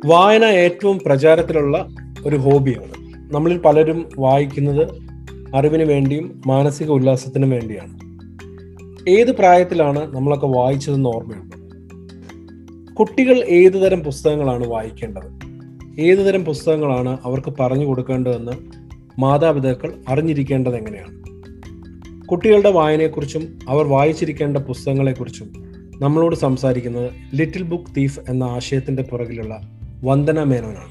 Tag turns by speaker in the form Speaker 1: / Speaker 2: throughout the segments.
Speaker 1: വായന ഏറ്റവും പ്രചാരത്തിലുള്ള ഒരു ഹോബിയാണ് നമ്മളിൽ പലരും വായിക്കുന്നത് അറിവിന് വേണ്ടിയും മാനസിക ഉല്ലാസത്തിനും വേണ്ടിയാണ് ഏത് പ്രായത്തിലാണ് നമ്മളൊക്കെ വായിച്ചതെന്ന് ഓർമ്മയുണ്ട് കുട്ടികൾ ഏതു തരം പുസ്തകങ്ങളാണ് വായിക്കേണ്ടത് ഏതു തരം പുസ്തകങ്ങളാണ് അവർക്ക് പറഞ്ഞു കൊടുക്കേണ്ടതെന്ന് മാതാപിതാക്കൾ അറിഞ്ഞിരിക്കേണ്ടത് എങ്ങനെയാണ് കുട്ടികളുടെ വായനയെക്കുറിച്ചും അവർ വായിച്ചിരിക്കേണ്ട പുസ്തകങ്ങളെക്കുറിച്ചും നമ്മളോട് സംസാരിക്കുന്നത് ലിറ്റിൽ ബുക്ക് തീഫ് എന്ന ആശയത്തിന്റെ പുറകിലുള്ള വന്ദന മേനോനാണ്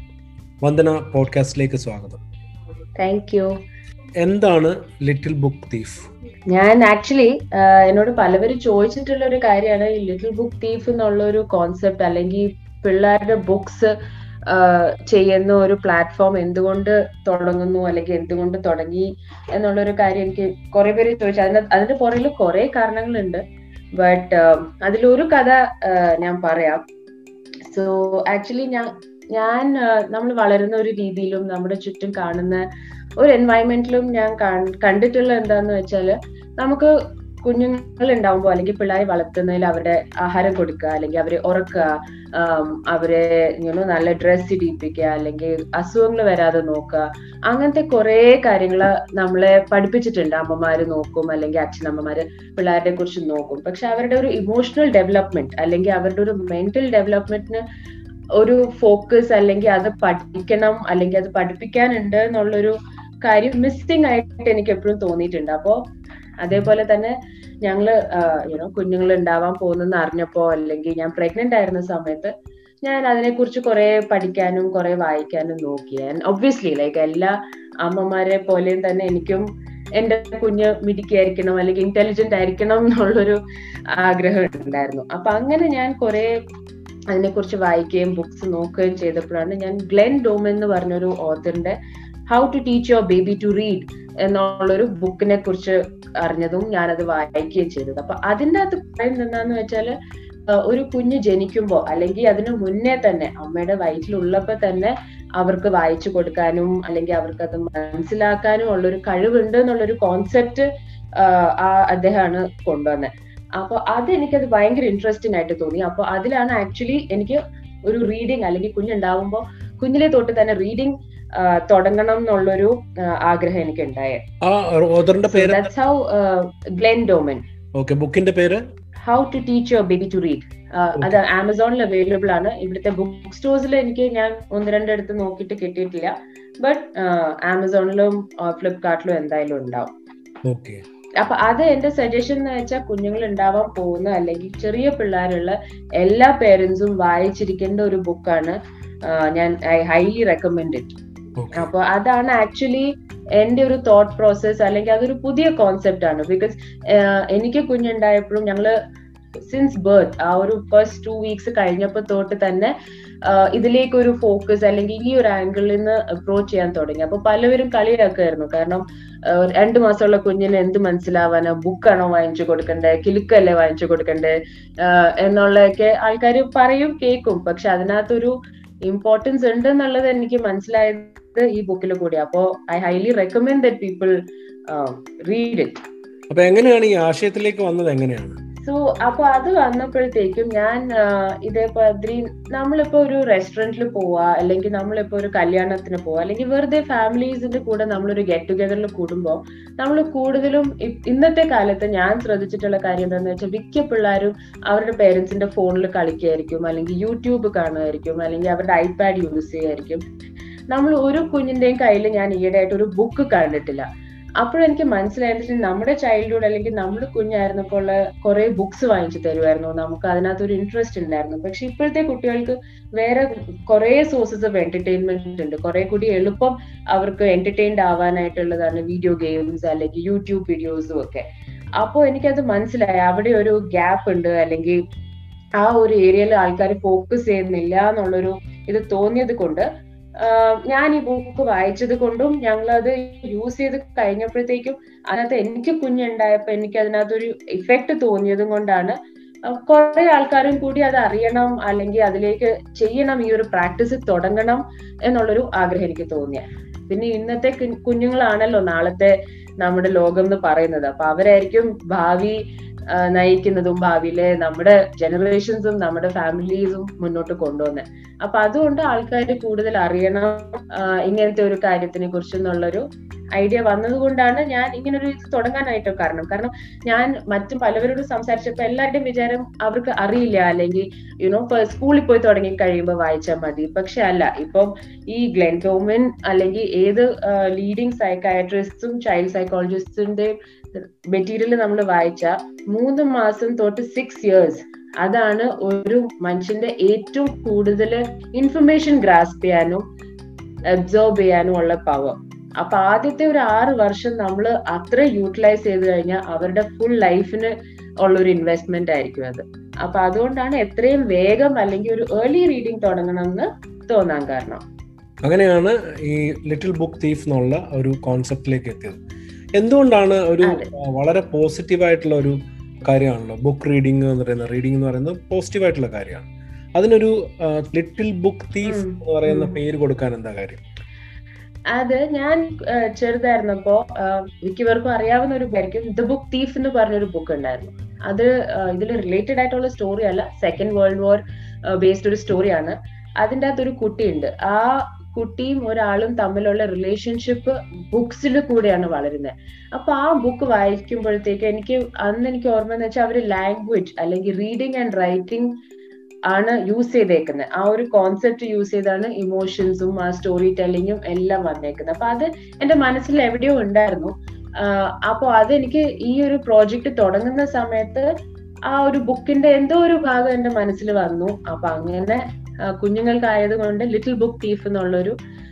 Speaker 1: വന്ദന പോഡ്കാസ്റ്റിലേക്ക് സ്വാഗതം
Speaker 2: താങ്ക് യു
Speaker 1: എന്താണ് ലിറ്റിൽ ബുക്ക് തീഫ്
Speaker 2: ഞാൻ ആക്ച്വലി എന്നോട് പലവരും ചോദിച്ചിട്ടുള്ള ഒരു കാര്യമാണ് ഈ ലിറ്റിൽ ബുക്ക് തീഫ് എന്നുള്ള ഒരു കോൺസെപ്റ്റ് അല്ലെങ്കിൽ പിള്ളേരുടെ ബുക്സ് ചെയ്യുന്ന ഒരു പ്ലാറ്റ്ഫോം എന്തുകൊണ്ട് തുടങ്ങുന്നു അല്ലെങ്കിൽ എന്തുകൊണ്ട് തുടങ്ങി എന്നുള്ള ഒരു കാര്യം എനിക്ക് കുറെ പേര് ചോദിച്ചു അതിന് അതിന്റെ പുറകിൽ കുറെ കാരണങ്ങളുണ്ട് ബട്ട് അതിലൊരു കഥ ഞാൻ പറയാം സോ ആക്ച്വലി ഞാൻ ഞാൻ നമ്മൾ വളരുന്ന ഒരു രീതിയിലും നമ്മുടെ ചുറ്റും കാണുന്ന ഒരു എൻവയൺമെന്റിലും ഞാൻ കണ്ടിട്ടുള്ള എന്താന്ന് വെച്ചാൽ നമുക്ക് കുഞ്ഞുങ്ങൾ ഉണ്ടാവുമ്പോൾ അല്ലെങ്കിൽ പിള്ളേരെ വളർത്തുന്നതിൽ അവരുടെ ആഹാരം കൊടുക്കുക അല്ലെങ്കിൽ അവരെ ഉറക്കുക അവരെ യുനോ നല്ല ഡ്രസ്സ് ഇടിപ്പിക്കുക അല്ലെങ്കിൽ അസുഖങ്ങൾ വരാതെ നോക്കുക അങ്ങനത്തെ കുറെ കാര്യങ്ങൾ നമ്മളെ പഠിപ്പിച്ചിട്ടുണ്ട് അമ്മമാര് നോക്കും അല്ലെങ്കിൽ അച്ഛനമ്മമാര് പിള്ളേരെ കുറിച്ച് നോക്കും പക്ഷെ അവരുടെ ഒരു ഇമോഷണൽ ഡെവലപ്മെന്റ് അല്ലെങ്കിൽ അവരുടെ ഒരു മെന്റൽ ഡെവലപ്മെന്റിന് ഒരു ഫോക്കസ് അല്ലെങ്കിൽ അത് പഠിക്കണം അല്ലെങ്കിൽ അത് പഠിപ്പിക്കാനുണ്ട് എന്നുള്ളൊരു കാര്യം മിസ്സിങ് ആയിട്ട് എനിക്ക് എപ്പോഴും തോന്നിയിട്ടുണ്ട് അപ്പോ അതേപോലെ തന്നെ ഞങ്ങള് യുനോ കുഞ്ഞുങ്ങൾ ഉണ്ടാവാൻ പോകുന്നെന്ന് അറിഞ്ഞപ്പോ അല്ലെങ്കിൽ ഞാൻ പ്രഗ്നന്റ് ആയിരുന്ന സമയത്ത് ഞാൻ അതിനെക്കുറിച്ച് കുറെ പഠിക്കാനും കുറെ വായിക്കാനും നോക്കി ഒബ്വിയസ്ലി ലൈക്ക് എല്ലാ അമ്മമാരെ പോലെയും തന്നെ എനിക്കും എന്റെ കുഞ്ഞ് മിടിക്കായിരിക്കണം അല്ലെങ്കിൽ ഇന്റലിജന്റ് ആയിരിക്കണം എന്നുള്ളൊരു ആഗ്രഹം ഉണ്ടായിരുന്നു അപ്പൊ അങ്ങനെ ഞാൻ കുറെ അതിനെക്കുറിച്ച് വായിക്കുകയും ബുക്സ് നോക്കുകയും ചെയ്തപ്പോഴാണ് ഞാൻ ഗ്ലെൻ ഡോം എന്ന് പറഞ്ഞൊരു ഓത്തറിന്റെ how to teach your baby to read എന്നുള്ളൊരു ബുക്കിനെ കുറിച്ച് അറിഞ്ഞതും ഞാനത് വായിക്കുകയും ചെയ്തത് അപ്പൊ അതിൻ്റെ അകത്ത് പറയുന്നത് എന്താന്ന് വെച്ചാൽ ഒരു കുഞ്ഞ് ജനിക്കുമ്പോൾ അല്ലെങ്കിൽ അതിനു മുന്നേ തന്നെ അമ്മയുടെ വയറ്റിലുള്ളപ്പോ തന്നെ അവർക്ക് വായിച്ചു കൊടുക്കാനും അല്ലെങ്കിൽ അവർക്ക് അത് മനസ്സിലാക്കാനും ഉള്ളൊരു കഴിവുണ്ട് എന്നുള്ളൊരു കോൺസെപ്റ്റ് ആ അദ്ദേഹമാണ് കൊണ്ടുവന്നത് അപ്പൊ അത് എനിക്കത് ഭയങ്കര ഇൻട്രസ്റ്റിംഗ് ആയിട്ട് തോന്നി അപ്പൊ അതിലാണ് ആക്ച്വലി എനിക്ക് ഒരു റീഡിങ് അല്ലെങ്കിൽ കുഞ്ഞുണ്ടാവുമ്പോൾ കുഞ്ഞിലെ തൊട്ട് തന്നെ റീഡിങ് തുടങ്ങണം എന്നുള്ളൊരു ആഗ്രഹം എനിക്ക്
Speaker 1: ഉണ്ടായത്
Speaker 2: ഹൗ ഗ്ലെൻ ഡോമൻ
Speaker 1: ഓക്കെ ബുക്കിന്റെ പേര്
Speaker 2: how to teach your baby to read അത് ആമസോണിൽ അവൈലബിൾ ആണ് ഇവിടുത്തെ ബുക്ക് സ്റ്റോഴ്സിൽ എനിക്ക് ഞാൻ ഒന്ന് രണ്ടിടത്ത് നോക്കിയിട്ട് കിട്ടിയിട്ടില്ല ബട്ട് ആമസോണിലും ഫ്ലിപ്കാർട്ടിലും എന്തായാലും ഉണ്ടാവും അപ്പൊ അത് എന്റെ സജഷൻ എന്ന് വെച്ചാൽ കുഞ്ഞുങ്ങൾ ഉണ്ടാവാൻ പോകുന്ന അല്ലെങ്കിൽ ചെറിയ പിള്ളേരുള്ള എല്ലാ പേരൻസും വായിച്ചിരിക്കേണ്ട ഒരു ബുക്കാണ് ഞാൻ ഐ ഹൈലി റെക്കമെൻഡ് ഇറ്റ് അപ്പൊ അതാണ് ആക്ച്വലി എന്റെ ഒരു തോട്ട് പ്രോസസ് അല്ലെങ്കിൽ അതൊരു പുതിയ കോൺസെപ്റ്റ് ആണ് ബിക്കോസ് എനിക്ക് കുഞ്ഞുണ്ടായപ്പോഴും ഞങ്ങള് സിൻസ് ബർത്ത് ആ ഒരു ഫസ്റ്റ് ടു വീക്സ് കഴിഞ്ഞപ്പോ തൊട്ട് തന്നെ ഇതിലേക്ക് ഒരു ഫോക്കസ് അല്ലെങ്കിൽ ഈ ഒരു ആംഗിളിൽ നിന്ന് അപ്രോച്ച് ചെയ്യാൻ തുടങ്ങി അപ്പൊ പലവരും കളിയാക്കുമായിരുന്നു കാരണം രണ്ടു മാസമുള്ള കുഞ്ഞിന് എന്ത് മനസ്സിലാവാനോ ബുക്കാണോ വാങ്ങിച്ചു കൊടുക്കണ്ടേ കിലുക്കല്ലേ വാങ്ങിച്ചു കൊടുക്കണ്ടേ എന്നുള്ളതൊക്കെ ആൾക്കാർ പറയും കേൾക്കും പക്ഷെ അതിനകത്തൊരു ഇമ്പോർട്ടൻസ് ഉണ്ട് എന്നുള്ളത് എനിക്ക് മനസ്സിലായത് ഈ ബുക്കിൽ കൂടി അപ്പോ I highly recommend that people read it
Speaker 1: അപ്പൊ എങ്ങനെയാണ് ഈ ആശയത്തിലേക്ക് വന്നത് എങ്ങനെയാണ്
Speaker 2: സോ അപ്പൊ അത് വന്നപ്പോഴത്തേക്കും ഞാൻ ഇതേമാതിരി നമ്മളിപ്പോ ഒരു റെസ്റ്റോറന്റിൽ പോവാ അല്ലെങ്കിൽ നമ്മളിപ്പോ ഒരു കല്യാണത്തിന് പോവാ അല്ലെങ്കിൽ വെറുതെ ഫാമിലീസിന്റെ കൂടെ നമ്മളൊരു ഗെറ്റ് ടുഗദറിൽ കൂടുമ്പോൾ നമ്മൾ കൂടുതലും ഇന്നത്തെ കാലത്ത് ഞാൻ ശ്രദ്ധിച്ചിട്ടുള്ള കാര്യം എന്താണെന്ന് വെച്ചാൽ മിക്ക പിള്ളേരും അവരുടെ പേരൻസിന്റെ ഫോണിൽ കളിക്കുകയായിരിക്കും അല്ലെങ്കിൽ യൂട്യൂബ് കാണുമായിരിക്കും അല്ലെങ്കിൽ അവരുടെ ഐപാഡ് യൂസ് ചെയ്യുമായിരിക്കും നമ്മൾ ഒരു കുഞ്ഞിന്റെയും കയ്യിൽ ഞാൻ ഈയിടെയായിട്ട് ഒരു ബുക്ക് കണ്ടിട്ടില്ല അപ്പോഴെനിക്ക് മനസ്സിലായത് നമ്മുടെ ചൈൽഡ്ഹുഡ് അല്ലെങ്കിൽ നമ്മൾ കുഞ്ഞായിരുന്നപ്പോൾ കുറെ ബുക്സ് വാങ്ങിച്ചു തരുമായിരുന്നു നമുക്ക് അതിനകത്ത് ഒരു ഇൻട്രസ്റ്റ് ഉണ്ടായിരുന്നു പക്ഷെ ഇപ്പോഴത്തെ കുട്ടികൾക്ക് വേറെ കുറെ സോഴ്സസ് ഓഫ് എന്റർടൈൻമെന്റ് ഉണ്ട് കുറെ കൂടി എളുപ്പം അവർക്ക് എന്റർടൈൻഡ് ആവാനായിട്ടുള്ളതാണ് വീഡിയോ ഗെയിംസ് അല്ലെങ്കിൽ യൂട്യൂബ് വീഡിയോസും ഒക്കെ അപ്പോൾ എനിക്കത് മനസ്സിലായി അവിടെ ഒരു ഗ്യാപ്പ് ഉണ്ട് അല്ലെങ്കിൽ ആ ഒരു ഏരിയയിൽ ആൾക്കാർ ഫോക്കസ് ചെയ്യുന്നില്ല എന്നുള്ളൊരു ഇത് തോന്നിയത് കൊണ്ട് ഞാൻ ഈ ബുക്ക് വായിച്ചത് കൊണ്ടും ഞങ്ങൾ അത് യൂസ് ചെയ്ത് കഴിഞ്ഞപ്പോഴത്തേക്കും അതിനകത്ത് എനിക്ക് കുഞ്ഞുണ്ടായപ്പോ എനിക്ക് അതിനകത്തൊരു ഇഫക്റ്റ് തോന്നിയതും കൊണ്ടാണ് കുറെ ആൾക്കാരും കൂടി അത് അറിയണം അല്ലെങ്കിൽ അതിലേക്ക് ചെയ്യണം ഈ ഒരു പ്രാക്ടീസ് തുടങ്ങണം എന്നുള്ളൊരു ആഗ്രഹം എനിക്ക് തോന്നിയ പിന്നെ ഇന്നത്തെ കുഞ്ഞുങ്ങളാണല്ലോ നാളത്തെ നമ്മുടെ ലോകം എന്ന് പറയുന്നത് അപ്പൊ അവരായിരിക്കും ഭാവി നയിക്കുന്നതും ഭാവിയിലെ നമ്മുടെ ജനറേഷൻസും നമ്മുടെ ഫാമിലീസും മുന്നോട്ട് കൊണ്ടുവന്നത് അപ്പൊ അതുകൊണ്ട് ആൾക്കാർ കൂടുതൽ അറിയണം ഇങ്ങനത്തെ ഒരു കാര്യത്തിനെ കുറിച്ച് എന്നുള്ളൊരു ഐഡിയ വന്നതുകൊണ്ടാണ് ഞാൻ ഇങ്ങനെ ഒരു ഇത് തുടങ്ങാനായിട്ടോ കാരണം കാരണം ഞാൻ മറ്റും പലവരോട് സംസാരിച്ചപ്പോ എല്ലാവരുടെയും വിചാരം അവർക്ക് അറിയില്ല അല്ലെങ്കിൽ യുനോ സ്കൂളിൽ പോയി തുടങ്ങി കഴിയുമ്പോൾ വായിച്ചാൽ മതി പക്ഷെ അല്ല ഇപ്പം ഈ ഗ്ലെൻകോമൻ അല്ലെങ്കിൽ ഏത് ലീഡിങ് സൈക്കാട്രിസ്റ്റും ചൈൽഡ് സൈക്കോളജിസ്റ്റിന്റെ മെറ്റീരിയൽ നമ്മൾ വായിച്ച മൂന്ന് മാസം തൊട്ട് സിക്സ് ഇയേഴ്സ് അതാണ് ഒരു മനുഷ്യന്റെ ഏറ്റവും കൂടുതൽ ഇൻഫർമേഷൻ ഗ്രാസ്പ് ചെയ്യാനും അബ്സോർബ് ചെയ്യാനും ഉള്ള പവർ അപ്പൊ ആദ്യത്തെ ഒരു ആറ് വർഷം നമ്മൾ അത്ര യൂട്ടിലൈസ് ചെയ്ത് കഴിഞ്ഞാൽ അവരുടെ ഫുൾ ലൈഫിന് ഉള്ള ഒരു ഇൻവെസ്റ്റ്മെന്റ് ആയിരിക്കും അത് അപ്പൊ അതുകൊണ്ടാണ് എത്രയും വേഗം അല്ലെങ്കിൽ ഒരു ഏർലി റീഡിങ് തുടങ്ങണമെന്ന് തോന്നാൻ കാരണം
Speaker 1: അങ്ങനെയാണ് ഈ ലിറ്റിൽ ബുക്ക് തീഫ് എന്നുള്ള ഒരു കോൺസെപ്റ്റിലേക്ക് എത്തിയത് എന്തുകൊണ്ടാണ് ഒരു വളരെ പോസിറ്റീവ് ആയിട്ടുള്ള ഒരു കാര്യമാണല്ലോ ബുക്ക് റീഡിംഗ് എന്ന് പറയുന്നത് റീഡിംഗ് എന്ന് പറയുന്നത് പോസിറ്റീവ് ആയിട്ടുള്ള കാര്യമാണ് അതിനൊരു ലിറ്റിൽ ബുക്ക് തീഫ് എന്ന് പറയുന്ന പേര് കൊടുക്കാൻ എന്താ കാര്യം
Speaker 2: അത് ഞാൻ ചെറുതായിരുന്നപ്പോ മിക്കവർക്കും അറിയാവുന്ന ഒരു പേരിക്കും ദ ബുക്ക് തീഫ് എന്ന് പറഞ്ഞൊരു ബുക്ക് ഉണ്ടായിരുന്നു അത് ഇതിൽ റിലേറ്റഡ് ആയിട്ടുള്ള സ്റ്റോറി അല്ല സെക്കൻഡ് വേൾഡ് വാർ ബേസ്ഡ് ഒരു സ്റ്റോറിയാണ് അതിൻ്റെ അകത്ത് ഒരു കുട്ടിയുണ്ട് ആ കുട്ടിയും ഒരാളും തമ്മിലുള്ള റിലേഷൻഷിപ്പ് ബുക്സിൽ കൂടെയാണ് വളരുന്നത് അപ്പൊ ആ ബുക്ക് വായിക്കുമ്പോഴത്തേക്ക് എനിക്ക് അന്ന് എനിക്ക് ഓർമ്മ എന്ന് വെച്ചാൽ അവര് ലാംഗ്വേജ് അല്ലെങ്കിൽ റീഡിങ് ആൻഡ് റൈറ്റിംഗ് ആണ് യൂസ് ചെയ്തേക്കുന്നത് ആ ഒരു കോൺസെപ്റ്റ് യൂസ് ചെയ്താണ് ഇമോഷൻസും ആ സ്റ്റോറി ടെല്ലിങ്ങും എല്ലാം വന്നേക്കുന്നത് അപ്പൊ അത് എന്റെ മനസ്സിൽ എവിടെയോ ഉണ്ടായിരുന്നു അപ്പോൾ അതെനിക്ക് ഈ ഒരു പ്രോജക്റ്റ് തുടങ്ങുന്ന സമയത്ത് ആ ഒരു ബുക്കിന്റെ എന്തോ ഒരു ഭാഗം എന്റെ മനസ്സിൽ വന്നു അപ്പൊ അങ്ങനെ കുഞ്ഞുങ്ങൾക്കായത് കൊണ്ട് ലിറ്റിൽ ബുക്ക് തീഫ് എന്നുള്ളൊരു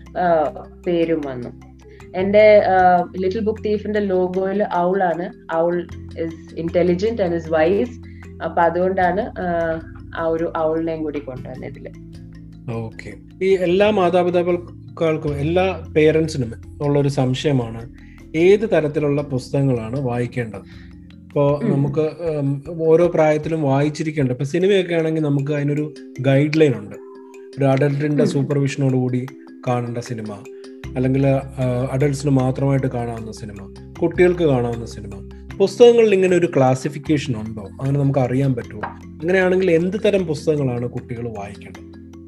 Speaker 2: പേരും വന്നു എന്റെ ലിറ്റിൽ ബുക്ക് തീഫിന്റെ ലോഗോയിൽ ഔളാണ് owl is intelligent and is wise അപ്പൊ അതുകൊണ്ടാണ് ആ ഒരു ഔളിനെയും കൂടി കൊണ്ടുവന്നത് ഇതില്
Speaker 1: ഓക്കെ ഈ എല്ലാ മാതാപിതാക്കൾക്കും എല്ലാ പേരൻസിനും ഉള്ള ഒരു സംശയമാണ് ഏത് തരത്തിലുള്ള പുസ്തകങ്ങളാണ് വായിക്കേണ്ടത് ഇപ്പോൾ നമുക്ക് ഓരോ പ്രായത്തിലും വായിച്ചിരിക്കേണ്ട ഇപ്പൊ സിനിമയൊക്കെ ആണെങ്കിൽ നമുക്ക് അതിനൊരു ഗൈഡ് ലൈൻ ഉണ്ട് ഒരു അഡൽട്ടിന്റെ സൂപ്പർവിഷനോട് കൂടി കാണേണ്ട സിനിമ അല്ലെങ്കിൽ അഡൽട്സിന് മാത്രമായിട്ട് കാണാവുന്ന സിനിമ കുട്ടികൾക്ക് കാണാവുന്ന സിനിമ പുസ്തകങ്ങളിൽ ഇങ്ങനെ ഒരു ക്ലാസിഫിക്കേഷൻ ഉണ്ടോ അങ്ങനെ നമുക്ക് അറിയാൻ പറ്റുമോ അങ്ങനെയാണെങ്കിൽ എന്ത് തരം പുസ്തകങ്ങളാണ് കുട്ടികൾ വായിക്കേണ്ടത്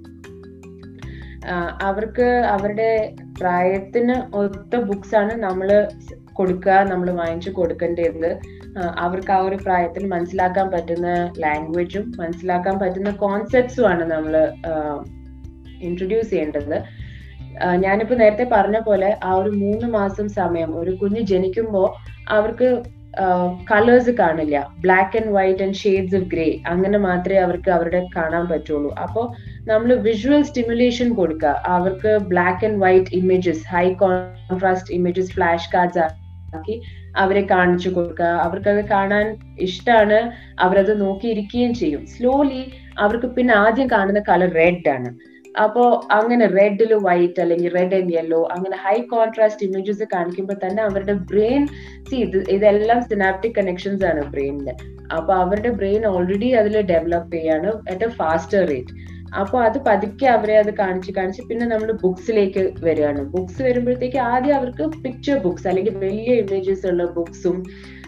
Speaker 2: അവർക്ക് അവരുടെ പ്രായത്തിന് ഒത്ത ബുക്സ് ആണ് നമ്മൾ കൊടുക്കുക നമ്മൾ വാങ്ങിച്ചു കൊടുക്കേണ്ടത് അവർക്ക് ആ ഒരു പ്രായത്തിൽ മനസ്സിലാക്കാൻ പറ്റുന്ന ലാംഗ്വേജും മനസ്സിലാക്കാൻ പറ്റുന്ന കോൺസെപ്റ്റ്സും ആണ് നമ്മൾ ഇൻട്രൊഡ്യൂസ് ചെയ്യേണ്ടത് ഞാനിപ്പോ നേരത്തെ പറഞ്ഞ പോലെ ആ ഒരു മൂന്ന് മാസം സമയം ഒരു കുഞ്ഞ് ജനിക്കുമ്പോൾ അവർക്ക് കളേഴ്സ് കാണില്ല black and white and shades of grey അങ്ങനെ മാത്രമേ അവർക്ക് അവരുടെ കാണാൻ പറ്റുള്ളൂ അപ്പോൾ നമ്മൾ വിഷ്വൽ സ്റ്റിമുലേഷൻ കൊടുക്കുക അവർക്ക് black and white images high contrast images flash cards ആക്കി അവരെ കാണിച്ചു കൊടുക്കുക അവർക്കത് കാണാൻ ഇഷ്ടമാണ് അവരത് നോക്കിയിരിക്കുകയും ചെയ്യും സ്ലോലി അവർക്ക് പിന്നെ ആദ്യം കാണുന്ന കളർ റെഡ് ആണ് അപ്പോ അങ്ങനെ റെഡിൽ വൈറ്റ് അല്ലെങ്കിൽ റെഡ് ആൻഡ് യെല്ലോ അങ്ങനെ ഹൈ കോൺട്രാസ്റ്റ് ഇമേജസ് കാണിക്കുമ്പോൾ തന്നെ അവരുടെ ബ്രെയിൻ സി ഇത് ഇതെല്ലാം സിനാപ്റ്റിക് കണക്ഷൻസ് ആണ് ബ്രെയിനിന്റെ അപ്പൊ അവരുടെ ബ്രെയിൻ ഓൾറെഡി അതിൽ ഡെവലപ്പ് ചെയ്യാണ് അറ്റ് എ ഫാസ്റ്റർ റേറ്റ് അപ്പോൾ അത് പതുക്കെ അവരെ അത് കാണിച്ച് കാണിച്ച് പിന്നെ നമ്മൾ ബുക്സിലേക്ക് വരികയാണ് ബുക്സ് വരുമ്പോഴത്തേക്ക് ആദ്യം അവർക്ക് പിക്ചർ ബുക്സ് അല്ലെങ്കിൽ വലിയ ഇമേജസ് ഉള്ള ബുക്സും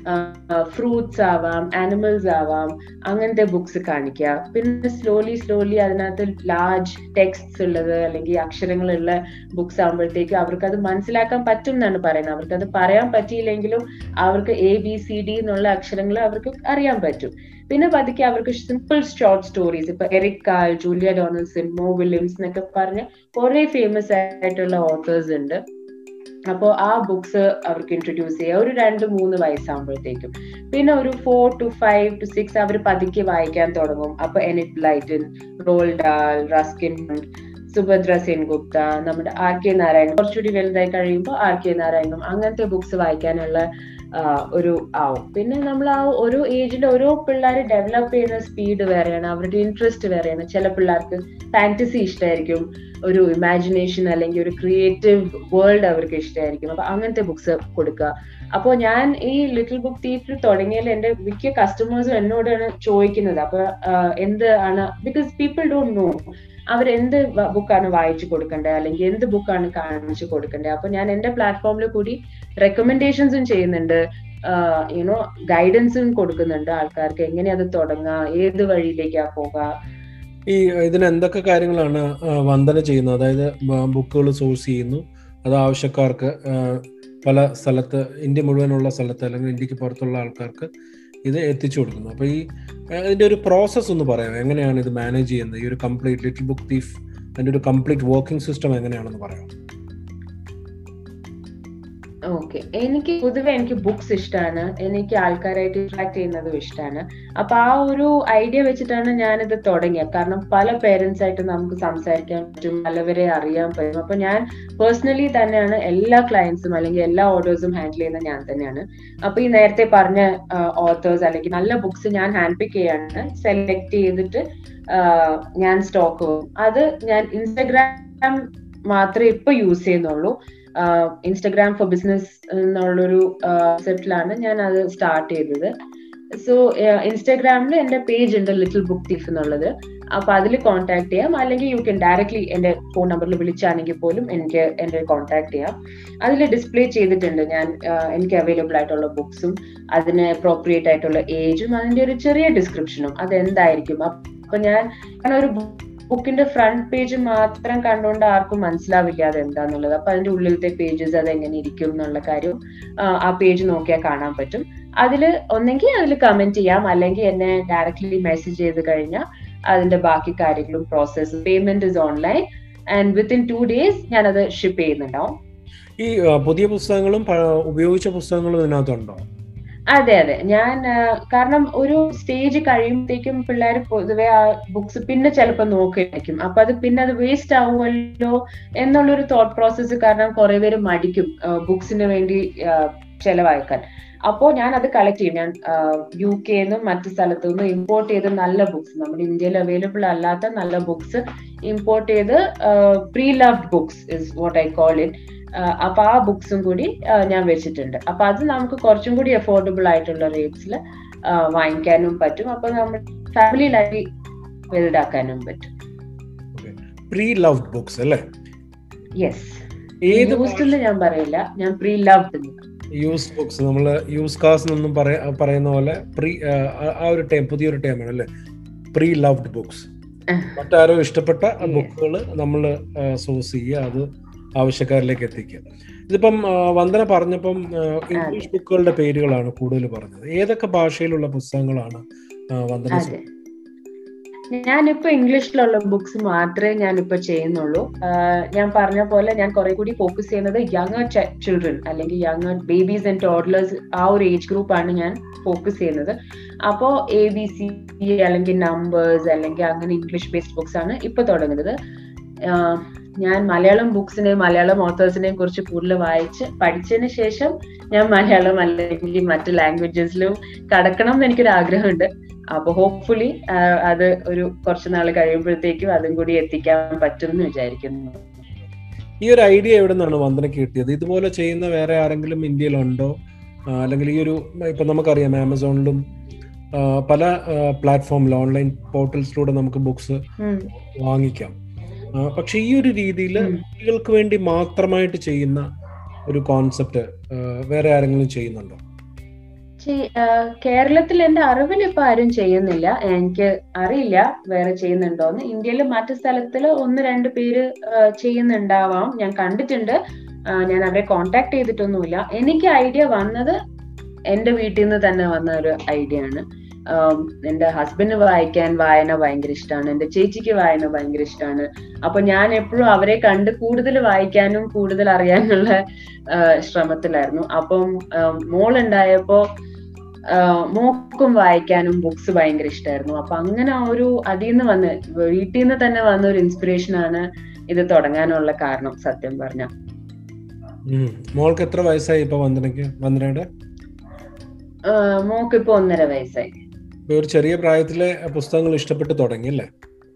Speaker 2: ഫ്രൂട്ട്സ് ആവാം ആനിമൽസ് ആവാം അങ്ങനത്തെ ബുക്സ് കാണിക്കുക പിന്നെ സ്ലോലി സ്ലോലി അതിനകത്ത് ലാർജ് ടെക്സ്റ്റ്സ് ഉള്ളത് അല്ലെങ്കിൽ അക്ഷരങ്ങളുള്ള ബുക്സ് ആകുമ്പോഴത്തേക്ക് അവർക്ക് അത് മനസ്സിലാക്കാൻ പറ്റും എന്നാണ് പറയുന്നത് അവർക്ക് അത് പറയാൻ പറ്റിയില്ലെങ്കിലും അവർക്ക് എ ബി സി ഡി എന്നുള്ള അക്ഷരങ്ങൾ അവർക്ക് അറിയാൻ പറ്റും പിന്നെ പതുക്കെ അവർക്ക് സിമ്പിൾ ഷോർട്ട് സ്റ്റോറീസ് ഇപ്പൊ Eric Carle Julia Donaldson Mo Willems എന്നൊക്കെ പറഞ്ഞ് കുറെ ഫേമസ് ആയിട്ടുള്ള ഓത്തേഴ്സ് ഉണ്ട് അപ്പോൾ ആ ബുക്സ് അവർക്ക് ഇൻട്രൊഡ്യൂസ് ചെയ്യുക ഒരു രണ്ട് മൂന്ന് വയസ്സാകുമ്പോഴത്തേക്കും പിന്നെ ഒരു four to five to six അവർ പതുക്കെ വായിക്കാൻ തുടങ്ങും അപ്പൊ Enid Blyton Roald Dahl Ruskin Subhadra Sengupta നമ്മുടെ ആർ കെ നാരായണൻ കുറച്ചുകൂടി വലുതായി കഴിയുമ്പോൾ ആർ കെ നാരായണനും അങ്ങനത്തെ ബുക്സ് വായിക്കാനുള്ള ഒരു ആവും പിന്നെ നമ്മൾ ആ ഓരോ ഏജിൽ ഓരോ പിള്ളേർ ഡെവലപ്പ് ചെയ്യുന്ന സ്പീഡ് വേറെയാണ് അവരുടെ ഇൻട്രസ്റ്റ് വേറെയാണ് ചില പിള്ളേർക്ക് ഫാന്റസി ഇഷ്ടമായിരിക്കും ഒരു ഇമാജിനേഷൻ അല്ലെങ്കിൽ ഒരു ക്രിയേറ്റീവ് വേൾഡ് അവർക്ക് ഇഷ്ടമായിരിക്കും അപ്പൊ അങ്ങനത്തെ ബുക്സ് കൊടുക്കുക അപ്പോൾ ഞാൻ ഈ ലിറ്റിൽ ബുക്ക് തീഫിൽ തുടങ്ങിയാൽ എന്റെ മിക്ക കസ്റ്റമേഴ്സും എന്നോടാണ് ചോദിക്കുന്നത് അപ്പൊ എന്ത് ആണ് ബിക്കോസ് പീപ്പിൾ ഡോണ്ട് നോ അവരെന്ത് ബുക്കാണ് വായിച്ചു കൊടുക്കേണ്ടത് അല്ലെങ്കിൽ എന്ത് ബുക്കാണ് കാണിച്ചു കൊടുക്കേണ്ടത് അപ്പൊ ഞാൻ എന്റെ പ്ലാറ്റ്ഫോമിൽ കൂടി റെക്കമെൻഡേഷൻസും ചെയ്യുന്നുണ്ട് യുനോ ഗൈഡൻസും കൊടുക്കുന്നുണ്ട് ആൾക്കാർക്ക് എങ്ങനെ അത് തുടങ്ങാം ഏത് വഴിയിലേക്കാ പോകാ
Speaker 1: ഈ ഇതിന് എന്തൊക്കെ കാര്യങ്ങളാണ് വന്ദന ചെയ്യുന്നത് അതായത് ബുക്കുകൾ സോഴ്സ് ചെയ്യുന്നു അത് ആവശ്യക്കാർക്ക് പല സ്ഥലത്ത് ഇന്ത്യ മുഴുവനുള്ള സ്ഥലത്ത് അല്ലെങ്കിൽ ഇന്ത്യക്ക് പുറത്തുള്ള ആൾക്കാർക്ക് ഇത് എത്തിച്ചു കൊടുക്കുന്നു അപ്പോൾ ഈ അതിൻ്റെ ഒരു പ്രോസസ്സ് ഒന്ന് പറയാം എങ്ങനെയാണ് ഇത് മാനേജ് ചെയ്യുന്നത് ഈ ഒരു കംപ്ലീറ്റ് ലിറ്റിൽ ബുക്ക് തീഫ് അതിൻ്റെ ഒരു കംപ്ലീറ്റ് വർക്കിംഗ് സിസ്റ്റം എങ്ങനെയാണെന്ന് പറയാം
Speaker 2: ഓക്കെ എനിക്ക് പൊതുവെ എനിക്ക് ബുക്സ് ഇഷ്ടമാണ് എനിക്ക് ആൾക്കാരായിട്ട് ഇന്ററാക്ട് ചെയ്യുന്നതും ഇഷ്ടമാണ് അപ്പൊ ആ ഒരു ഐഡിയ വെച്ചിട്ടാണ് ഞാനിത് തുടങ്ങിയത് കാരണം പല പേരൻസ് ആയിട്ട് നമുക്ക് സംസാരിക്കാൻ പറ്റും പലവരെ അറിയാൻ പറ്റും അപ്പൊ ഞാൻ പേഴ്സണലി തന്നെയാണ് എല്ലാ ക്ലയൻസും അല്ലെങ്കിൽ എല്ലാ ഓർഡേഴ്സും ഹാൻഡിൽ ചെയ്യുന്നത് ഞാൻ തന്നെയാണ് അപ്പൊ ഈ നേരത്തെ പറഞ്ഞ ഓത്തേഴ്സ് അല്ലെങ്കിൽ നല്ല ബുക്സ് ഞാൻ ഹാൻഡ് പിക്ക് ചെയ്യാണ് സെലക്ട് ചെയ്തിട്ട് ഞാൻ സ്റ്റോക്ക് അത് ഞാൻ ഇൻസ്റ്റഗ്രാം മാത്രമേ ഇപ്പൊ യൂസ് ചെയ്യുന്നുള്ളൂ ഇൻസ്റ്റഗ്രാം ഫോർ ബിസിനസ് എന്നുള്ളൊരു സെറ്റിലാണ് ഞാൻ അത് സ്റ്റാർട്ട് ചെയ്തത് സോ ഇൻസ്റ്റാഗ്രാമിൽ എന്റെ പേജ് ഉണ്ട് ലിറ്റിൽ ബുക്ക് തീഫ് എന്നുള്ളത് അപ്പൊ അതിൽ കോൺടാക്ട് ചെയ്യാം അല്ലെങ്കിൽ യു ക്യാൻ ഡയറക്ട്ലി എന്റെ ഫോൺ നമ്പറിൽ വിളിച്ചാണെങ്കിൽ പോലും എനിക്ക് എന്റെ കോൺടാക്ട് ചെയ്യാം അതിൽ ഡിസ്പ്ലേ ചെയ്തിട്ടുണ്ട് ഞാൻ എനിക്ക് അവൈലബിൾ ആയിട്ടുള്ള ബുക്സും അതിന് അപ്രോപ്രിയേറ്റ് ആയിട്ടുള്ള ഏജും അതിന്റെ ഒരു ചെറിയ ഡിസ്ക്രിപ്ഷനും അത് എന്തായിരിക്കും അപ്പൊ ഞാൻ ഒരു ബുക്കിന്റെ ഫ്രണ്ട് പേജ് മാത്രം കണ്ടുകൊണ്ട് ആർക്കും മനസ്സിലാവില്ല അത് എന്താന്നുള്ളത് അപ്പൊ അതിന്റെ ഉള്ളിലത്തെ പേജസ് അത് എങ്ങനെ ഇരിക്കും എന്നുള്ള കാര്യം ആ പേജ് നോക്കിയാൽ കാണാൻ പറ്റും അതിൽ ഒന്നെങ്കിൽ അതിൽ കമന്റ് ചെയ്യാം അല്ലെങ്കിൽ എന്നെ ഡയറക്ട്ലി മെസ്സേജ് ചെയ്ത് കഴിഞ്ഞാൽ അതിന്റെ ബാക്കി കാര്യങ്ങളും process payment is online and within two days ഞാനത് ഷിപ്പ് ചെയ്യുന്നുണ്ടാവും
Speaker 1: ഈ പുതിയ പുസ്തകങ്ങളും ഉപയോഗിച്ച പുസ്തകങ്ങളും ഇതിനകത്തുണ്ടോ
Speaker 2: അതെ അതെ ഞാൻ കാരണം ഒരു സ്റ്റേജ് കഴിയുമ്പോഴത്തേക്കും പിള്ളേർ പൊതുവെ ആ ബുക്സ് പിന്നെ ചിലപ്പോൾ നോക്കിയിരിക്കും അപ്പൊ അത് പിന്നെ അത് വേസ്റ്റ് ആവുമല്ലോ എന്നുള്ളൊരു തോട്ട് പ്രോസസ്സ് കാരണം കുറെ പേര് മടിക്കും ബുക്സിന് വേണ്ടി ചെലവാക്കാൻ അപ്പോൾ ഞാൻ അത് കളക്ട് ചെയ്യും ഞാൻ യു കെന്നും മറ്റു സ്ഥലത്തു നിന്നും ഇമ്പോർട്ട് ചെയ്ത് നല്ല ബുക്സ് നമ്മുടെ ഇന്ത്യയിൽ അവൈലബിൾ അല്ലാത്ത നല്ല ബുക്സ് ഇമ്പോർട്ട് ചെയ്ത് pre loved books is what I call it അപ്പൊ ആ ബുക്സും കൂടി ഞാൻ വെച്ചിട്ടുണ്ട് അപ്പൊ അത് നമുക്ക് കുറച്ചും കൂടി അഫോർഡബിൾ ആയിട്ടുള്ള റേറ്റ്സിൽ വാങ്ങിക്കാനും പറ്റും അപ്പൊ നമ്മൾ ഫാമിലി ലൈഫ് വലുതാക്കാനും പറ്റും
Speaker 1: പ്രീ ലവ്ഡ് ബുക്സ് അല്ലേ
Speaker 2: യെസ് യൂസ്ഡ് ഞാൻ പറയില്ല ഞാൻ പ്രീ ലവ്ഡ്
Speaker 1: യൂസ് ബുക്സ് നമ്മൾ യൂസ് കാസ് എന്നൊന്നും പറയുന്ന പോലെ പ്രീ ആ ഒരു ടൈം പുതിയൊരു ടൈമാണ് അല്ലേ പ്രീ ലവ്ഡ് ബുക്സ് മറ്റാരോ ഇഷ്ടപ്പെട്ട ബുക്കുകൾ നമ്മൾ സോഴ്സ് ചെയ്യുക അത് ആവശ്യക്കാരിലേക്ക് എത്തിക്കുക ഇതിപ്പം വന്ദന പറഞ്ഞപ്പം ഇംഗ്ലീഷ് ബുക്കുകളുടെ പേരുകളാണ് കൂടുതൽ പറഞ്ഞത് ഏതൊക്കെ ഭാഷയിലുള്ള പുസ്തകങ്ങളാണ് വന്ദന
Speaker 2: ഞാനിപ്പോ ഇംഗ്ലീഷിലുള്ള ബുക്സ് മാത്രമേ ഞാനിപ്പോ ചെയ്യുന്നുള്ളൂ ഞാൻ പറഞ്ഞ പോലെ ഞാൻ കുറെ കൂടി ഫോക്കസ് ചെയ്യുന്നത് യങ്ങർ ചിൽഡ്രൻ അല്ലെങ്കിൽ യങ്ങർ ബേബീസ് ആൻഡ് ടോഡ്ലേഴ്സ് ആ ഒരു ഏജ് ഗ്രൂപ്പാണ് ഞാൻ ഫോക്കസ് ചെയ്യുന്നത് അപ്പോ എ ബി സി അല്ലെങ്കിൽ നമ്പേഴ്സ് അല്ലെങ്കിൽ അങ്ങനെ ഇംഗ്ലീഷ് ബേസ്ഡ് ബുക്സ് ആണ് ഇപ്പൊ തുടങ്ങുന്നത് ഞാൻ മലയാളം ബുക്സിനെ മലയാളം ഓത്തേഴ്സിനെയും കുറിച്ച് കൂടുതൽ വായിച്ച് പഠിച്ചതിന് ശേഷം ഞാൻ മലയാളം അല്ലെങ്കിൽ മറ്റു ലാംഗ്വേജസിലും കടക്കണം എന്ന് എനിക്കൊരു ആഗ്രഹമുണ്ട് അപ്പൊ ഹോപ്പ്ഫുള്ളി അത് ഒരു കുറച്ച് നാൾ കഴിയുമ്പോഴത്തേക്കും അതും കൂടി എത്തിക്കാൻ പറ്റും എന്ന് വിചാരിക്കുന്നു
Speaker 1: ഈ ഒരു ഐഡിയ എവിടെ നിന്നാണ് വന്ദനക്ക് കിട്ടിയത് ഇതുപോലെ ചെയ്യുന്ന വേറെ ആരെങ്കിലും ഇന്ത്യയിലുണ്ടോ അല്ലെങ്കിൽ ഈ ഒരു ഇപ്പൊ നമുക്കറിയാം ആമസോണിലും പല പ്ലാറ്റ്ഫോമിൽ ഓൺലൈൻ പോർട്ടൽസിലൂടെ നമുക്ക് ബുക്സ് വാങ്ങിക്കാം പക്ഷെ ഈ ഒരു രീതിയിൽ കുട്ടികൾക്ക് വേണ്ടി മാത്രമായിട്ട് ചെയ്യുന്ന ഒരു കോൺസെപ്റ്റ് വേറെ ആരെങ്കിലും ചെയ്യുന്നുണ്ടോ
Speaker 2: കേരളത്തിൽ എന്റെ അറിവിൽ ഇപ്പൊ ആരും ചെയ്യുന്നില്ല എനിക്ക് അറിയില്ല വേറെ ചെയ്യുന്നുണ്ടോന്ന് ഇന്ത്യയിൽ മറ്റു സ്ഥലത്തിൽ ഒന്ന് രണ്ട് പേര് ചെയ്യുന്നുണ്ടാവാം ഞാൻ കണ്ടിട്ടുണ്ട് ഞാൻ അവരെ കോണ്ടാക്ട് ചെയ്തിട്ടൊന്നുമില്ല എനിക്ക് ഐഡിയ വന്നത് എന്റെ വീട്ടിൽ നിന്ന് തന്നെ വന്ന ഒരു ഐഡിയ ആണ് എന്റെ ഹസ്ബൻഡ് വായിക്കാൻ വായന ഭയങ്കര ഇഷ്ടമാണ് എന്റെ ചേച്ചിക്ക് വായന ഭയങ്കര ഇഷ്ടമാണ് അപ്പൊ ഞാൻ എപ്പോഴും അവരെ കണ്ട് കൂടുതൽ വായിക്കാനും കൂടുതൽ അറിയാനുള്ള ശ്രമത്തിലായിരുന്നു അപ്പം മോളുണ്ടായപ്പോ മോക്കും വായിക്കാനും ബുക്സ് ഭയങ്കര ഇഷ്ടമായിരുന്നു അപ്പൊ അങ്ങനെ ഒരു അതിൽ നിന്ന് വന്ന് വീട്ടിൽ നിന്ന് തന്നെ വന്ന ഒരു ഇൻസ്പിറേഷൻ ആണ് ഇത് തുടങ്ങാനുള്ള കാരണം സത്യം പറഞ്ഞ
Speaker 1: മോൾക്ക് എത്ര വയസ്സായി ഇപ്പൊ വന്ദനക്ക് വന്ദനയുടെ
Speaker 2: മോക്ക് ഇപ്പൊ ഒന്നര വയസ്സായി
Speaker 1: ഒരു ചെറിയ പ്രായത്തിലെ പുസ്തകങ്ങൾ ഇഷ്ടപ്പെട്ട് തുടങ്ങി അല്ലേ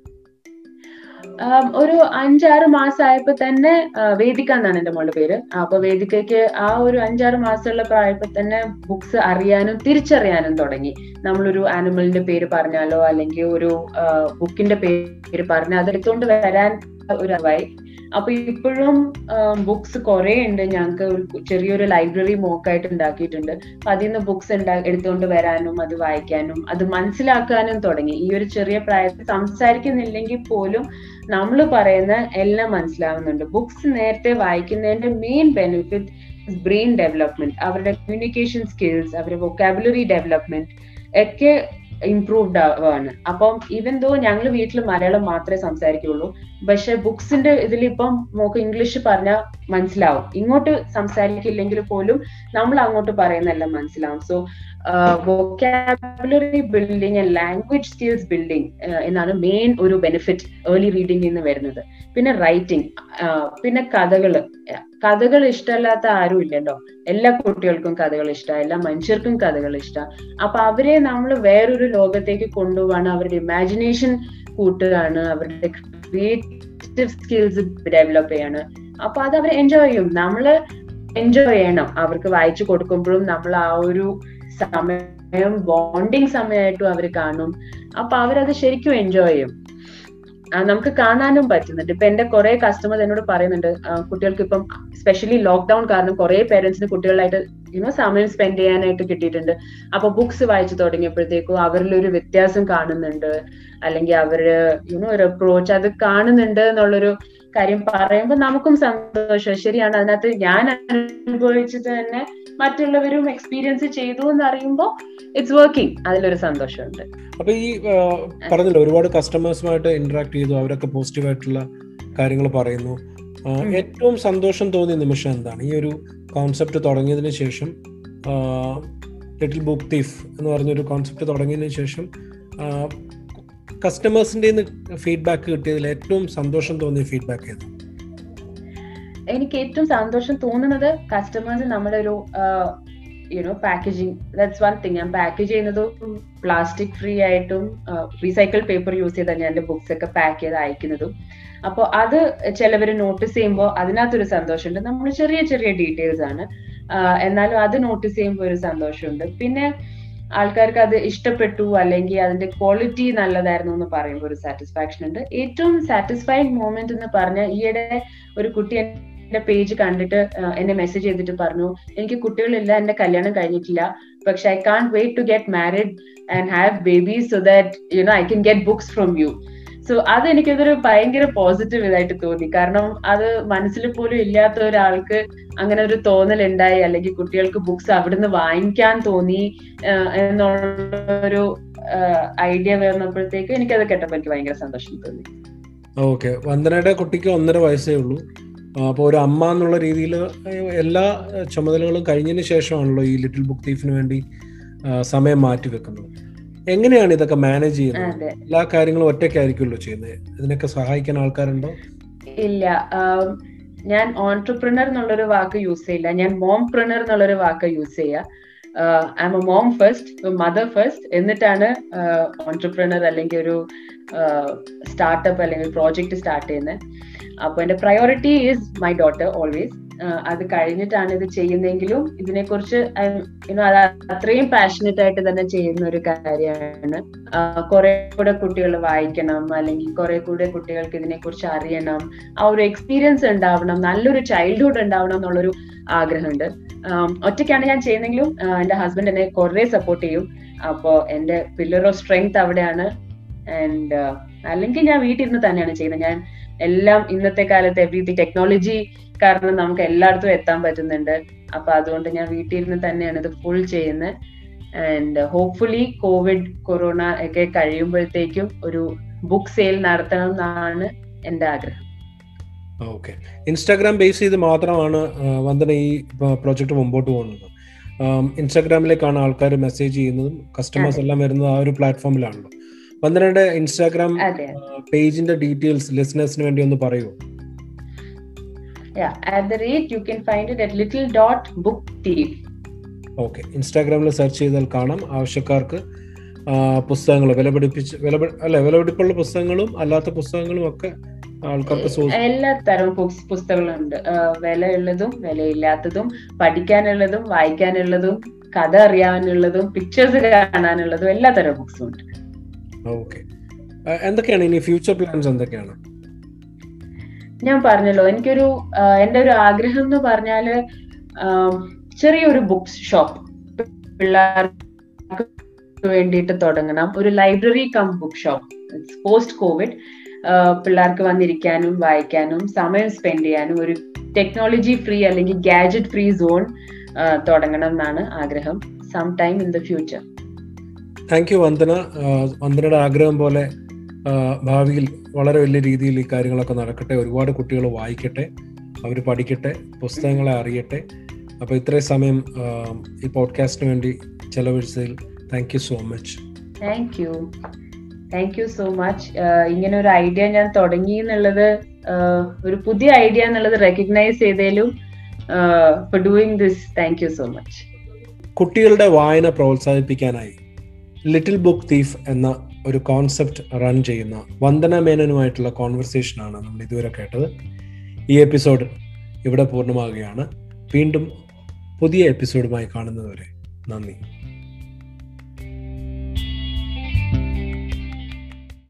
Speaker 2: ഒരു അഞ്ചാറ് മാസമായപ്പോ തന്നെ വേദിക എന്നാണ് എന്റെ മോളുടെ പേര് അപ്പൊ വേദികയ്ക്ക് ആ ഒരു അഞ്ചാറ് മാസമുള്ള പ്രായപ്പോ തന്നെ ബുക്സ് അറിയാനും തിരിച്ചറിയാനും തുടങ്ങി നമ്മളൊരു ആനിമലിന്റെ പേര് പറഞ്ഞാലോ അല്ലെങ്കിൽ ഒരു ബുക്കിന്റെ പേര് പറഞ്ഞാൽ അതെടുത്തുകൊണ്ട് വരാൻ ഒരു അറിവായി അപ്പൊ ഇപ്പോഴും ബുക്സ് കുറെ ഉണ്ട് ഞങ്ങൾക്ക് ചെറിയൊരു ലൈബ്രറി മോക്കായിട്ട് ഉണ്ടാക്കിയിട്ടുണ്ട് അപ്പൊ അതിൽ നിന്ന് ബുക്സ് എടുത്തുകൊണ്ട് വരാനും അത് വായിക്കാനും അത് മനസ്സിലാക്കാനും തുടങ്ങി ഈ ഒരു ചെറിയ പ്രായത്തിൽ സംസാരിക്കുന്നില്ലെങ്കിൽ പോലും നമ്മൾ പറയുന്ന എല്ലാം മനസ്സിലാവുന്നുണ്ട് ബുക്സ് നേരത്തെ വായിക്കുന്നതിന്റെ മെയിൻ ബെനിഫിറ്റ് ബ്രെയിൻ ഡെവലപ്മെന്റ് അവരുടെ കമ്മ്യൂണിക്കേഷൻ സ്കിൽസ് അവരുടെ വൊക്കാബുലറി ഡെവലപ്മെന്റ് ഒക്കെ ഇംപ്രൂവ്ഡ് ആവാണ് അപ്പം ഈവൻ ദോ ഞങ്ങൾ വീട്ടിൽ മലയാളം മാത്രമേ സംസാരിക്കുള്ളൂ പക്ഷെ ബുക്സിന്റെ ഇതിലിപ്പം മോക്ക് ഇംഗ്ലീഷ് പറഞ്ഞാൽ മനസ്സിലാവും ഇങ്ങോട്ട് സംസാരിക്കില്ലെങ്കിൽ പോലും നമ്മൾ അങ്ങോട്ട് പറയുന്നതെല്ലാം മനസ്സിലാവും so vocabulary building and language skills building എന്നാണ് മെയിൻ ഒരു ബെനിഫിറ്റ് ഏർലി റീഡിംഗിൽ നിന്ന് വരുന്നത് പിന്നെ റൈറ്റിംഗ് പിന്നെ കഥകള് കഥകൾ ഇഷ്ടമല്ലാത്ത ആരും ഇല്ലല്ലോ എല്ലാ കുട്ടികൾക്കും കഥകൾ ഇഷ്ടം എല്ലാ മനുഷ്യർക്കും കഥകൾ ഇഷ്ടം അപ്പൊ അവരെ നമ്മൾ വേറൊരു ലോകത്തേക്ക് കൊണ്ടുപോവാണ് അവരുടെ ഇമാജിനേഷൻ കൂട്ടുകയാണ് അവരുടെ ക്രിയേറ്റീവ് സ്കിൽസ് ഡെവലപ്പ് ചെയ്യാണ് അപ്പൊ അത് അവർ എൻജോയ് ചെയ്യും നമ്മള് എൻജോയ് ചെയ്യണം അവർക്ക് വായിച്ചു കൊടുക്കുമ്പോഴും നമ്മൾ ആ ഒരു സമയം ബോണ്ടിങ് സമയമായിട്ടും അവർ കാണും അപ്പൊ അവരത് ശരിക്കും എൻജോയ് ചെയ്യും നമുക്ക് കാണാനും പറ്റുന്നുണ്ട് ഇപ്പൊ എന്റെ കുറെ കസ്റ്റമേഴ്സ് എന്നോട് പറയുന്നുണ്ട് കുട്ടികൾക്ക് ഇപ്പം സ്പെഷ്യലി ലോക്ക്ഡൌൺ കാരണം കുറെ പേരൻസിന് കുട്ടികളായിട്ട് യുനോ സമയം സ്പെൻഡ് ചെയ്യാനായിട്ട് കിട്ടിയിട്ടുണ്ട് അപ്പൊ ബുക്സ് വായിച്ചു തുടങ്ങിയപ്പോഴത്തേക്കും അവരിൽ ഒരു വ്യത്യാസം കാണുന്നുണ്ട് അല്ലെങ്കിൽ അവര് യുനോ ഒരു അപ്രോച്ച് അത് കാണുന്നുണ്ട് എന്നുള്ളൊരു കാര്യം പറയുമ്പോൾ നമുക്കും സന്തോഷം ശരിയാണ് അതിനകത്ത് ഞാൻ അനുഭവിച്ചത് തന്നെ മറ്റുള്ളവരും എക്സ്പീരിയൻസ് ചെയ്തു എന്ന് അറിയുമ്പോൾ ഇറ്റ്സ് വർക്കിംഗ് അതിലൊരു സന്തോഷമുണ്ട്
Speaker 1: അപ്പൊ ഈ പറഞ്ഞല്ലോ ഒരുപാട് കസ്റ്റമേഴ്സുമായിട്ട് ഇന്ററാക്ട് ചെയ്തു അവരൊക്കെ പോസിറ്റീവ് ആയിട്ടുള്ള കാര്യങ്ങൾ പറയുന്നു ഏറ്റവും സന്തോഷം തോന്നിയ നിമിഷം എന്താണ് ഈ ഒരു കോൺസെപ്റ്റ് തുടങ്ങിയതിന് ശേഷം ലിറ്റിൽ ബുക്ക് തീഫ് എന്ന് പറഞ്ഞൊരു കോൺസെപ്റ്റ് തുടങ്ങിയതിന് ശേഷം കസ്റ്റമേഴ്സിന്റെ ഫീഡ്ബാക്ക് കിട്ടിയതിൽ ഏറ്റവും സന്തോഷം തോന്നിയ ഫീഡ്ബാക്ക് ഏത്
Speaker 2: എനിക്ക് ഏറ്റവും സന്തോഷം തോന്നുന്നത് കസ്റ്റമേഴ്സ് നമ്മുടെ ഒരു you know packaging that's one thing ഞാൻ പാക്കേജ് ചെയ്യുന്നത് പ്ലാസ്റ്റിക് ഫ്രീ ആയിട്ടും റീസൈക്കിൾ പേപ്പർ യൂസ് ചെയ്താണ് ഞാൻ എൻ്റെ ബുക്സ് ഒക്കെ പാക്ക് ചെയ്ത് അയക്കുന്നതും അപ്പോൾ അത് ചിലവർ നോട്ടീസ് ചെയ്യുമ്പോൾ അതിനകത്തൊരു സന്തോഷമുണ്ട് നമ്മൾ ചെറിയ ചെറിയ ഡീറ്റെയിൽസ് ആണ് എന്നാലും അത് നോട്ടീസ് ചെയ്യുമ്പോൾ ഒരു സന്തോഷമുണ്ട് പിന്നെ ആൾക്കാർക്ക് അത് ഇഷ്ടപ്പെട്ടു അല്ലെങ്കിൽ അതിന്റെ ക്വാളിറ്റി നല്ലതായിരുന്നു എന്ന് പറയുമ്പോൾ ഒരു സാറ്റിസ്ഫാക്ഷൻ ഉണ്ട് ഏറ്റവും സാറ്റിസ്ഫൈങ് മൂമെന്റ് എന്ന് പറഞ്ഞാൽ ഈയിടെ ഒരു കുട്ടി എന്റെ പേജ് കണ്ടിട്ട് എന്നെ മെസ്സേജ് ചെയ്തിട്ട് പറഞ്ഞു എനിക്ക് കുട്ടികളില്ല എന്റെ കല്യാണം കഴിഞ്ഞിട്ടില്ല പക്ഷെ I can't wait to get married and have babies so that you know I can get books from you so അത് എനിക്കതൊരു ഭയങ്കര പോസിറ്റീവ് ഇതായിട്ട് തോന്നി കാരണം അത് മനസ്സിൽ പോലും ഇല്ലാത്ത ഒരാൾക്ക് അങ്ങനെ ഒരു തോന്നൽ ഉണ്ടായി അല്ലെങ്കിൽ കുട്ടികൾക്ക് ബുക്സ് അവിടുന്ന് വാങ്ങിക്കാൻ തോന്നി എന്നുള്ളൊരു ഐഡിയ വന്നപ്പോഴത്തേക്ക് എനിക്കത് കേട്ടപ്പോൾ എനിക്ക് ഭയങ്കര സന്തോഷം തോന്നി
Speaker 1: ഓക്കെ വന്ദനയുടെ കുട്ടിക്ക് ഒന്നര വയസ്സേ ഉള്ളൂ അപ്പോൾ ഒരു അമ്മ എന്നുള്ള രീതിയിൽ എല്ലാ ചുമതലകളും കഴിഞ്ഞതിന് ശേഷമാണല്ലോ ഈ ലിറ്റിൽ ബുക്ക് തീഫിന് വേണ്ടി സമയം മാറ്റി വെക്കുന്നത് എങ്ങനെയാണ് ഇതൊക്കെ മാനേജ് ചെയ്യുന്നത് എല്ലാ കാര്യങ്ങളും ഒറ്റയ്ക്കായിരിക്കുമല്ലോ ചെയ്യുന്നത് ഇതിനൊക്കെ സഹായിക്കാൻ ആൾക്കാരുണ്ടോ
Speaker 2: ഇല്ല ഞാൻ ഓൺടർപ്രണർ എന്നുള്ളൊരു വാക്ക് യൂസ് ചെയ്യില്ല ഞാൻ മോം പ്രണർ എന്നുള്ളൊരു വാക്ക് യൂസ് ചെയ്യുക I'm a mom first mother first എന്നിട്ടാണ് ഓൺടർപ്രണർ അല്ലെങ്കിൽ ഒരു സ്റ്റാർട്ടപ്പ് അല്ലെങ്കിൽ പ്രോജക്റ്റ് സ്റ്റാർട്ട് ചെയ്യുന്നത് അപ്പൊ എന്റെ priority is my daughter always അത് കഴിഞ്ഞിട്ടാണ് ഇത് ചെയ്യുന്നതെങ്കിലും ഇതിനെക്കുറിച്ച് അത് അത്രയും പാഷനറ്റ് ആയിട്ട് തന്നെ ചെയ്യുന്ന ഒരു കാര്യമാണ് കുറെ കൂടെ കുട്ടികൾ വായിക്കണം അല്ലെങ്കിൽ കുറെ കൂടെ കുട്ടികൾക്ക് ഇതിനെക്കുറിച്ച് അറിയണം ആ ഒരു എക്സ്പീരിയൻസ് ഉണ്ടാവണം നല്ലൊരു ചൈൽഡ്ഹുഡ് ഉണ്ടാവണം എന്നുള്ളൊരു ആഗ്രഹമുണ്ട് ഒറ്റയ്ക്കാണ് ഞാൻ ചെയ്യുന്നെങ്കിലും എന്റെ ഹസ്ബൻഡ് എന്നെ കുറെ സപ്പോർട്ട് ചെയ്യും അപ്പോ എന്റെ പില്ലർ ഓഫ് സ്ട്രെങ്ത് അവിടെയാണ് ആൻഡ് അല്ലെങ്കിൽ ഞാൻ വീട്ടിൽ തന്നെയാണ് ചെയ്യുന്നത് ഞാൻ എല്ലാം ഇന്നത്തെ കാലത്ത് എവറി ടെക്നോളജി കാരണം നമുക്ക് എല്ലായിടത്തും എത്താൻ പറ്റുന്നുണ്ട് അപ്പൊ അതുകൊണ്ട് ഞാൻ വീട്ടിൽ ഇരുന്ന് തന്നെയാണ് ഇത് ഫുൾ ചെയ്യുന്നത് ആൻഡ് ഹോപ്പ്ഫുള്ളി കോവിഡ് കൊറോണ ഒക്കെ കഴിയുമ്പോഴത്തേക്കും ഒരു ബുക്ക് സെയിൽ നടത്തണം എന്നാണ് എന്റെ ആഗ്രഹം
Speaker 1: ഓക്കെ ഇൻസ്റ്റാഗ്രാം ബേസ് ചെയ്ത് മാത്രമാണ് വന്ദന ഈ പ്രോജക്റ്റ് മുമ്പോട്ട് പോകുന്നത് ഇൻസ്റ്റാഗ്രാമിലേക്കാണ് ആൾക്കാർ മെസ്സേജ് ചെയ്യുന്നതും കസ്റ്റമേഴ്സ് എല്ലാം വരുന്നത് ആ ഒരു പ്ലാറ്റ്ഫോമിലാണല്ലോ വന്ദനയുടെ ഇൻസ്റ്റാഗ്രാം പേജിന്റെ ഡീറ്റെയിൽസ് ലിസണേഴ്സിന് വേണ്ടി ഒന്ന് പറയുമോ
Speaker 2: at the rate you can find it at little dot book thief
Speaker 1: okay ഇൻസ്റ്റാഗ്രാമിൽ സെർച്ച് ചെയ്താൽ കാണാം ആവശ്യക്കാർക്ക് പുസ്തകങ്ങൾ വിലപിടിപ്പിച്ച് വില അല്ലെ വിലപിടിപ്പുള്ള പുസ്തകങ്ങളും അല്ലാത്ത പുസ്തകങ്ങളും ഒക്കെ ആൾക്കാർക്ക്
Speaker 2: എല്ലാ തരം പുസ്തകങ്ങളുണ്ട് വിലയുള്ളതും വിലയില്ലാത്തതും പഠിക്കാനുള്ളതും വായിക്കാനുള്ളതും കഥ അറിയാനുള്ളതും പിക്ചേഴ്സ് കാണാനുള്ളതും എല്ലാ തരം ബുക്സും ഉണ്ട്
Speaker 1: ഓക്കെ എന്തൊക്കെയാണ് ഇനി ഫ്യൂച്ചർ പ്ലാൻസ് എന്തൊക്കെയാണ്
Speaker 2: ഞാൻ പറഞ്ഞല്ലോ എനിക്കൊരു എൻ്റെ ഒരു ആഗ്രഹം എന്ന് പറഞ്ഞാല് ചെറിയൊരു ബുക്ക് ഷോപ്പ് പിള്ളേർക്ക് വേണ്ടിയിട്ട് തുടങ്ങണം ഒരു library cum book shop post Covid പിള്ളേർക്ക് വന്നിരിക്കാനും വായിക്കാനും സമയം സ്പെൻഡ് ചെയ്യാനും ഒരു ടെക്നോളജി ഫ്രീ അല്ലെങ്കിൽ ഗാജറ്റ് ഫ്രീ സോൺ തുടങ്ങണം എന്നാണ് ആഗ്രഹം some time in the future
Speaker 1: thank you Vandana വന്ദനയുടെ ആഗ്രഹം പോലെ ഭാവിയിൽ വളരെ വലിയ രീതിയിൽ ഈ കാര്യങ്ങളൊക്കെ നടക്കട്ടെ ഒരുപാട് കുട്ടികൾ വായിക്കട്ടെ അവർ പഠിക്കട്ടെ പുസ്തകങ്ങളെ അറിയട്ടെ അപ്പോൾ ഇത്രയും സമയം ഈ പോഡ്കാസ്റ്റിന് വേണ്ടി ചെലവഴിച്ചതിൽ thank you so much
Speaker 2: thank you thank you so much ഇങ്ങനെ ഒരു ഐഡിയ ഞാൻ തുടങ്ങി എന്നുള്ളത് ഒരു പുതിയ ഐഡിയ എന്നുള്ളത് റെക്കഗ്നൈസ് ചെയ്തതിലും for doing this thank you so much
Speaker 1: കുട്ടികളുടെ വായന പ്രോത്സാഹിപ്പിക്കാനായി ലിറ്റിൽ ബുക്ക് തീഫ് എന്ന ഒരു കോൺസെപ്റ്റ് റൺ ചെയ്യുന്ന വന്ദന മേനനുമായിട്ടുള്ള കോൺവെർസേഷനാണ് നമ്മൾ ഇതുവരെ കേട്ടത് ഈ എപ്പിസോഡ് ഇവിടെ പൂർണ്ണമാകുകയാണ് വീണ്ടും പുതിയ എപ്പിസോഡുമായി കാണുന്നതുവരെ നന്ദി